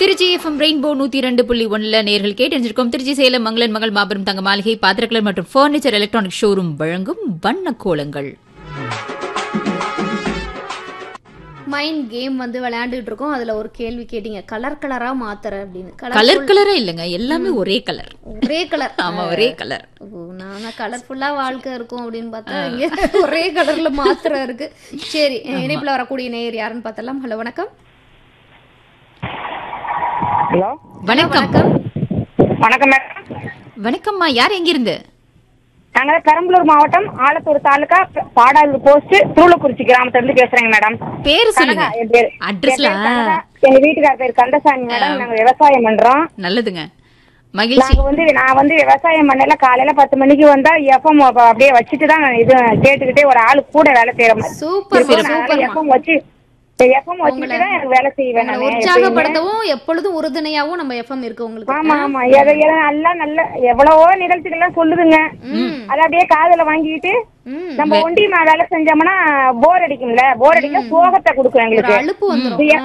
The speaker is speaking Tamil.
திருச்சி எஃப்எம் ரெயின்போ நூத்தி ரெண்டு புள்ளி ஒன்னுல நேர்கள் கேட்டிருந்திருக்கோம் திருச்சி சேலம் மங்களன் மகள் மாபெரும் தங்க மாளிகை பாத்திரக்கலர் மற்றும் பர்னிச்சர் எலக்ட்ரானிக் ஷோரூம் வழங்கும் வண்ண கோலங்கள் மைண்ட் கேம் வந்து விளையாண்டுட்டு இருக்கோம் அதுல ஒரு கேள்வி கேட்டீங்க கலர் கலரா மாத்துற அப்படின்னு கலர் கலர் கலரே இல்லைங்க எல்லாமே ஒரே கலர் ஒரே கலர் ஆமா ஒரே கலர் ஓ நான் கலர்ஃபுல்லா வாழ்க்கை இருக்கும் அப்படின்னு பார்த்தா இங்க ஒரே கலர்ல மாத்திரை இருக்கு சரி இணைப்புல வரக்கூடிய நேயர் யாருன்னு பார்த்தலாம் ஹலோ வணக்கம் ஹலோ வணக்கம் வணக்கம் மேடம் வணக்கம்மா யார் எங்கிருந்து நாங்க பெரம்பலூர் மாவட்டம் ஆலத்தூர் தாலுகா பாடாலூர் போஸ்ட் தூளக்குறிச்சி கிராமத்துல இருந்து பேசுறேங்க மேடம் பேரு சொல்லுங்க கனகா, என் பேரு. அட்ரஸ்ல என் பேரு கனகா. எங்க வீட்டுக்கார பேர் கந்தசாமி மேடம் நாங்க விவசாயம் பண்றோம் நல்லதுங்க மகிழ்ச்சி நாங்க வந்து நான் வந்து விவசாயம் பண்ணல காலையில பத்து மணிக்கு வந்தா எஃப்எம் அப்படியே வச்சுட்டு தான் நான் இது கேட்டுக்கிட்டே ஒரு ஆளு கூட வேலை செய்யற மாதிரி சூப்பர் சூப்பர் எஃப்எம் வச்சு எஃப்எம் வச்சுட்டு தான் எனக்கு வேலை செய்வேன் நானு எப்பயுமே. உற்சாகப்படுத்தவும் எப்பொழுதும் உறுதுணையாவும் நம்ம எஃப்எம் இருக்கு உங்களுக்கு ஆமா ஆமா எதை எதை நல்லா நல்ல எவ்வளவோ நிகழ்ச்சிகள்லாம் சொல்லுதுங்க அதை அப்படியே காதுல வாங்கிக்கிட்டு ம் நம்ம ஒண்டி வேலை செஞ்சோம்னா போர் அடிக்கும்ல போர் அடிக்க சோகத்தை கொடுக்கும் ஒரு எங்களுக்கு அலுப்பு வந்துரும் இது